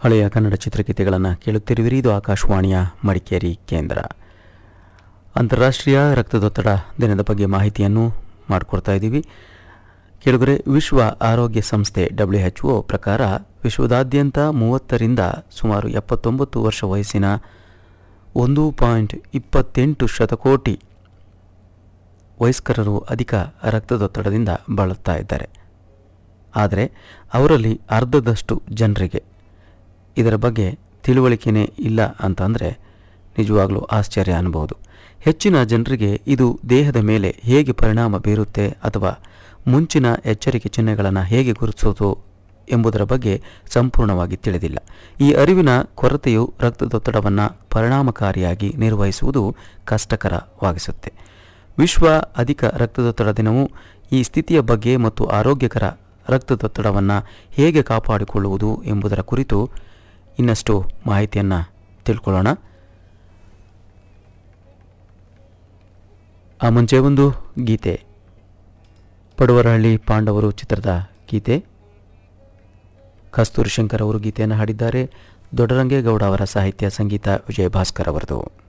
ಹಳೆಯ ಕನ್ನಡ ಚಿತ್ರಗೀತೆಗಳನ್ನು ಕೇಳುತ್ತಿರುವಿರಿ ಇದು ಆಕಾಶವಾಣಿಯ ಮಡಿಕೇರಿ ಕೇಂದ್ರ ಅಂತಾರಾಷ್ಟ್ರೀಯ ರಕ್ತದೊತ್ತಡ ದಿನದ ಬಗ್ಗೆ ಮಾಹಿತಿಯನ್ನು ಮಾಡಿಕೊಡ್ತಾ ಇದ್ದೀವಿ ಕೆಳಗರೆ ವಿಶ್ವ ಆರೋಗ್ಯ ಸಂಸ್ಥೆ ಡಬ್ಲ್ಯೂ ಎಚ್ ಒ ಪ್ರಕಾರ ವಿಶ್ವದಾದ್ಯಂತ ಮೂವತ್ತರಿಂದ ಸುಮಾರು ಎಪ್ಪತ್ತೊಂಬತ್ತು ವರ್ಷ ವಯಸ್ಸಿನ ಒಂದು ಪಾಯಿಂಟ್ ಇಪ್ಪತ್ತೆಂಟು ಶತಕೋಟಿ ವಯಸ್ಕರರು ಅಧಿಕ ರಕ್ತದೊತ್ತಡದಿಂದ ಬಳಲ್ತಾ ಇದ್ದಾರೆ ಆದರೆ ಅವರಲ್ಲಿ ಅರ್ಧದಷ್ಟು ಜನರಿಗೆ ಇದರ ಬಗ್ಗೆ ತಿಳುವಳಿಕೆನೇ ಇಲ್ಲ ಅಂತಂದರೆ ನಿಜವಾಗಲೂ ಆಶ್ಚರ್ಯ ಅನ್ಬೋದು ಹೆಚ್ಚಿನ ಜನರಿಗೆ ಇದು ದೇಹದ ಮೇಲೆ ಹೇಗೆ ಪರಿಣಾಮ ಬೀರುತ್ತೆ ಅಥವಾ ಮುಂಚಿನ ಎಚ್ಚರಿಕೆ ಚಿಹ್ನೆಗಳನ್ನು ಹೇಗೆ ಗುರುತಿಸೋದು ಎಂಬುದರ ಬಗ್ಗೆ ಸಂಪೂರ್ಣವಾಗಿ ತಿಳಿದಿಲ್ಲ ಈ ಅರಿವಿನ ಕೊರತೆಯು ರಕ್ತದೊತ್ತಡವನ್ನು ಪರಿಣಾಮಕಾರಿಯಾಗಿ ನಿರ್ವಹಿಸುವುದು ಕಷ್ಟಕರವಾಗಿಸುತ್ತೆ ವಿಶ್ವ ಅಧಿಕ ರಕ್ತದೊತ್ತಡ ದಿನವು ಈ ಸ್ಥಿತಿಯ ಬಗ್ಗೆ ಮತ್ತು ಆರೋಗ್ಯಕರ ರಕ್ತದೊತ್ತಡವನ್ನು ಹೇಗೆ ಕಾಪಾಡಿಕೊಳ್ಳುವುದು ಎಂಬುದರ ಕುರಿತು ಇನ್ನಷ್ಟು ಮಾಹಿತಿಯನ್ನು ತಿಳ್ಕೊಳ್ಳೋಣ ಆ ಮುಂಚೆ ಒಂದು ಗೀತೆ ಪಡುವರಹಳ್ಳಿ ಪಾಂಡವರು ಚಿತ್ರದ ಗೀತೆ ಕಸ್ತೂರಿ ಶಂಕರ್ ಅವರು ಗೀತೆಯನ್ನು ಹಾಡಿದ್ದಾರೆ ದೊಡ್ಡರಂಗೇಗೌಡ ಅವರ ಸಾಹಿತ್ಯ ಸಂಗೀತ ವಿಜಯ ಭಾಸ್ಕರ್ ಅವರದು